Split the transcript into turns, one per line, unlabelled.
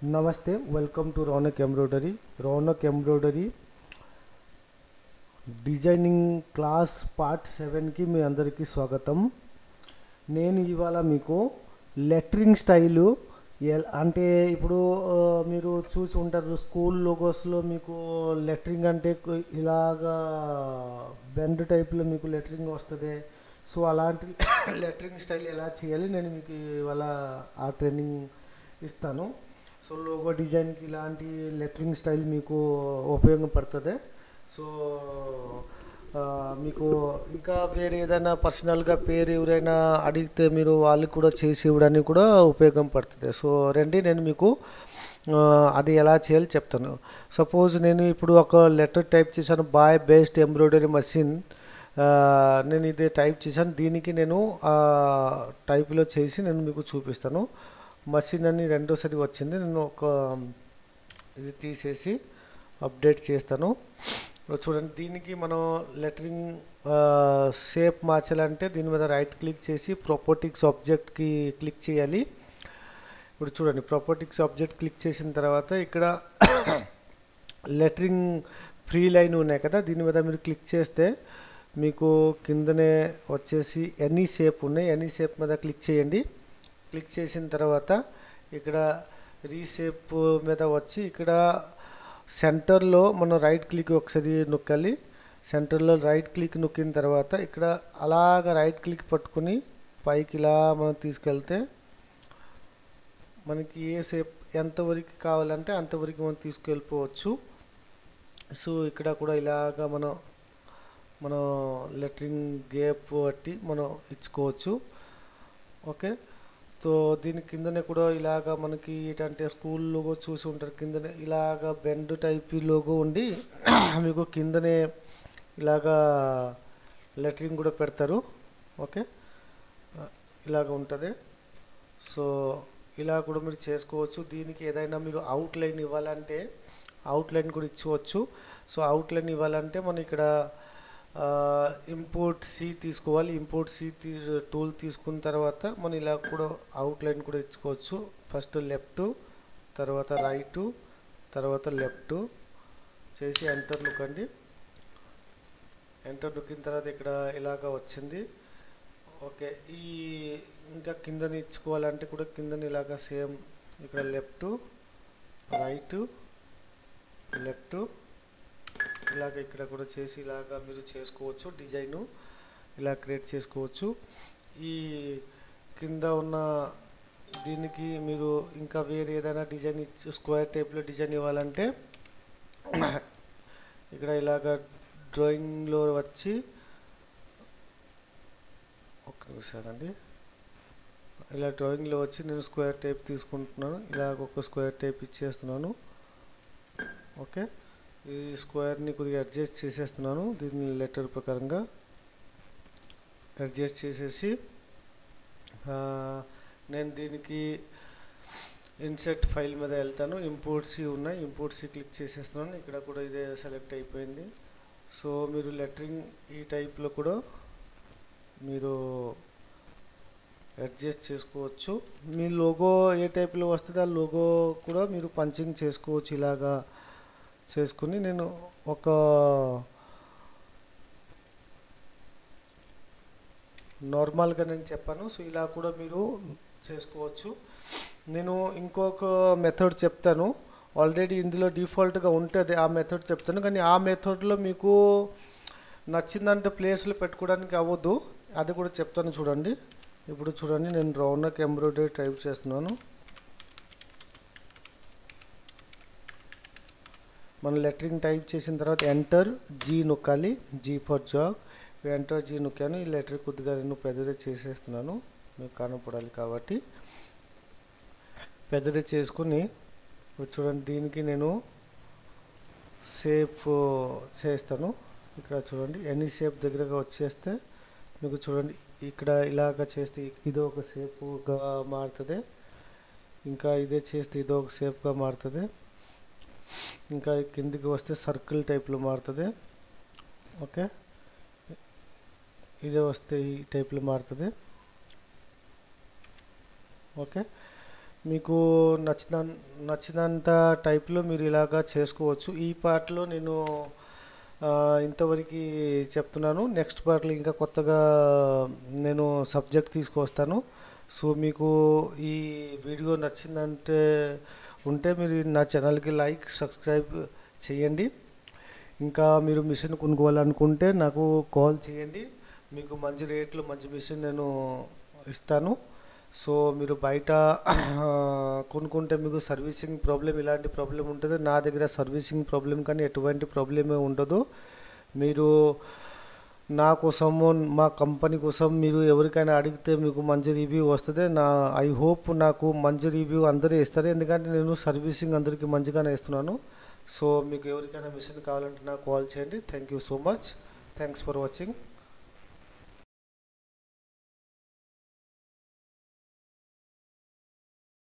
నమస్తే welcome to Raunak embroidery Raunak embroidery designing class part సెవెన్కి మీ అందరికీ స్వాగతం నేను ఇవాళ మీకు లెటరింగ్ స్టైలు ఎల్ అంటే ఇప్పుడు ఆ, మీరు చూసి ఉంటారు స్కూల్ లోగోస్లో మీకు లెటరింగ్ అంటే కు- ఇలాగా బెండ్ టైప్లో మీకు లెటరింగ్ వస్తుంది సో అలాంటి లెటరింగ్ స్టైల్ ఎలా చేయాలి నేను మీకు ఇవాళ ఆ ట్రైనింగ్ ఇస్తాను సో లోగో డిజైన్కి ఇలాంటి లెటరింగ్ స్టైల్ మీకు ఉపయోగపడుతుంది సో ఆ, మీకు ఇంకా వేరే ఏదైనా పర్సనల్గా పేరు ఎవరైనా అడిగితే మీరు వాళ్ళకి కూడా చేసి ఇవ్వడానికి కూడా ఉపయోగం పడుతుంది సో రండి నేను మీకు ఆ, అది ఎలా చేయాలి చెప్తాను సపోజ్ నేను ఇప్పుడు ఒక లెటర్ టైప్ చేశాను బాయ్ బెస్ట్ ఎంబ్రాయిడరీ మషిన్ నేను ఇదే టైప్ చేశాను దీనికి నేను ఆ టైప్లో చేసి నేను మీకు చూపిస్తాను మషిన్ అని రెండోసారి వచ్చింది నేను ఒక ఇది తీసేసి అప్డేట్ చేస్తాను ఇప్పుడు చూడండి దీనికి మనం లెటరింగ్ షేప్ మార్చాలంటే దీని మీద రైట్ క్లిక్ చేసి ప్రాపర్టిక్స్ ఆబ్జెక్ట్కి క్లిక్ చేయాలి ఇప్పుడు చూడండి ప్రాపర్టిక్స్ ఆబ్జెక్ట్ క్లిక్ చేసిన తర్వాత ఇక్కడ లెటరింగ్ ఫ్రీ లైన్ ఉన్నాయి కదా దీని మీద మీరు క్లిక్ చేస్తే మీకు కిందనే వచ్చేసి ఎనీ షేప్ ఉన్నాయి ఎనీ షేప్ మీద క్లిక్ చేయండి క్లిక్ చేసిన తర్వాత ఇక్కడ రీషేప్ మీద వచ్చి ఇక్కడ సెంటర్లో మనం రైట్ క్లిక్ ఒకసారి నొక్కాలి సెంటర్లో రైట్ క్లిక్ నొక్కిన తర్వాత ఇక్కడ అలాగ రైట్ క్లిక్ పట్టుకుని పైకి ఇలా మనం తీసుకెళ్తే మనకి ఏ షేప్ ఎంతవరకు కావాలంటే అంతవరకు మనం తీసుకెళ్ళిపోవచ్చు సో ఇక్కడ కూడా ఇలాగా మనం మనం లెటరింగ్ గేప్ బట్టి మనం ఇచ్చుకోవచ్చు ఓకే సో దీని కిందనే కూడా ఇలాగా మనకి ఏంటంటే స్కూల్ లోగో చూసి ఉంటారు కిందనే ఇలాగా బెండ్ టైప్ లోగో ఉండి మీకు కిందనే ఇలాగా లెటరింగ్ కూడా పెడతారు ఓకే ఇలాగ ఉంటుంది సో ఇలా కూడా మీరు చేసుకోవచ్చు దీనికి ఏదైనా మీరు అవుట్లైన్ ఇవ్వాలంటే అవుట్లైన్ కూడా ఇచ్చుకోవచ్చు సో అవుట్లైన్ ఇవ్వాలంటే మనం ఇక్కడ ఇంపోర్ట్ సి తీసుకోవాలి ఇంపోర్ట్ సి తీ టూల్ తీసుకున్న తర్వాత మనం ఇలా కూడా అవుట్లైన్ కూడా ఇచ్చుకోవచ్చు ఫస్ట్ లెఫ్ట్ తర్వాత రైట్ తర్వాత లెఫ్ట్ చేసి ఎంటర్ నొక్కండి ఎంటర్ నొక్కిన తర్వాత ఇక్కడ ఇలాగ వచ్చింది ఓకే ఈ ఇంకా కిందని ఇచ్చుకోవాలంటే కూడా కిందని ఇలాగ సేమ్ ఇక్కడ లెఫ్ట్ రైట్ లెఫ్ట్ ఇలాగ ఇక్కడ కూడా చేసి ఇలాగ మీరు చేసుకోవచ్చు డిజైను ఇలా క్రియేట్ చేసుకోవచ్చు ఈ కింద ఉన్న దీనికి మీరు ఇంకా వేరే ఏదైనా డిజైన్ ఇచ్చి స్క్వేర్ టైప్లో డిజైన్ ఇవ్వాలంటే ఇక్కడ ఇలాగ డ్రాయింగ్లో వచ్చి ఒక్క నిమిషం అండి ఇలా డ్రాయింగ్లో వచ్చి నేను స్క్వేర్ టైప్ తీసుకుంటున్నాను ఇలాగ ఒక స్క్వేర్ టైప్ ఇచ్చేస్తున్నాను ఓకే ఈ స్క్వేర్ని కొద్దిగా అడ్జస్ట్ చేసేస్తున్నాను దీని లెటర్ ప్రకారంగా అడ్జస్ట్ చేసేసి ఆ, నేను దీనికి ఇన్సెట్ ఫైల్ మీద వెళ్తాను ఇంపోర్ట్స్ ఉన్నాయి ఇంపోర్ట్స్ క్లిక్ చేసేస్తున్నాను ఇక్కడ కూడా ఇదే సెలెక్ట్ అయిపోయింది సో మీరు లెటరింగ్ ఈ టైప్లో కూడా మీరు అడ్జస్ట్ చేసుకోవచ్చు మీ లోగో ఏ టైప్లో వస్తుంది ఆ లోగో కూడా మీరు పంచింగ్ చేసుకోవచ్చు ఇలాగా చేసుకుని నేను ఒక నార్మల్గా నేను చెప్పాను సో ఇలా కూడా మీరు చేసుకోవచ్చు నేను ఇంకొక మెథడ్ చెప్తాను ఆల్రెడీ ఇందులో డిఫాల్ట్గా ఉంటుంది ఆ మెథడ్ చెప్తాను కానీ ఆ మెథడ్లో మీకు నచ్చిందంటే ప్లేస్లో పెట్టుకోవడానికి అవ్వదు అది కూడా చెప్తాను చూడండి ఇప్పుడు చూడండి నేను రౌనక్ ఎంబ్రాయిడరీ టైప్ చేస్తున్నాను మనం లెటరింగ్ టైప్ చేసిన తర్వాత ఎంటర్ జీ నొక్కాలి G for job enter G నొక్కాను ఈ లెటర్ కొద్దిగా నేను పెద్దది చేసేస్తున్నాను మీకు కనపడాలి కాబట్టి పెద్దది చేసుకుని ఇప్పుడు చూడండి దీనికి నేను షేప్ చేస్తాను ఇక్కడ చూడండి ఎనీ షేప్ దగ్గరగా వచ్చేస్తే మీకు చూడండి ఇక్కడ ఇలాగ చేస్తే ఇదో ఒక షేప్గా మారుతుంది ఇంకా ఇదే చేస్తే ఇదో ఒక షేప్గా మారుతుంది ఇంకా కిందికి వస్తే సర్కిల్ టైప్లో మారుతుంది ఓకే ఇదే వస్తే ఈ టైప్లో మారుతుంది ఓకే మీకు నచ్చిన నచ్చినంత టైప్లో మీరు ఇలాగా చేసుకోవచ్చు ఈ పార్ట్లో నేను ఆ, ఇంతవరకు చెప్తున్నాను నెక్స్ట్ పార్ట్లో ఇంకా కొత్తగా నేను సబ్జెక్ట్ తీసుకొస్తాను సో మీకు ఈ వీడియో నచ్చిందంటే ఉంటే మీరు నా ఛానల్కి లైక్ సబ్స్క్రైబ్ చేయండి ఇంకా మీరు మిషన్ కొనుక్కోవాలనుకుంటే నాకు కాల్ చేయండి మీకు మంచి రేట్లో మంచి మిషన్ నేను ఇస్తాను సో మీరు బయట కొనుక్కుంటే మీకు సర్వీసింగ్ ప్రాబ్లం ఇలాంటి ప్రాబ్లం ఉంటుంది నా దగ్గర సర్వీసింగ్ ప్రాబ్లం కానీ ఎటువంటి ప్రాబ్లమే ఉండదు మీరు నా కోసము మా కంపెనీ కోసం మీరు ఎవరికైనా అడిగితే మీకు మంచి రివ్యూ వస్తుంది నా ఐ హోప్ నాకు మంచి రివ్యూ అందరూ ఇస్తారు ఎందుకంటే నేను సర్వీసింగ్ అందరికీ మంచిగానే ఇస్తున్నాను సో మీకు ఎవరికైనా మిషన్ కావాలంటే నాకు కాల్ చేయండి thank you so much thanks for watching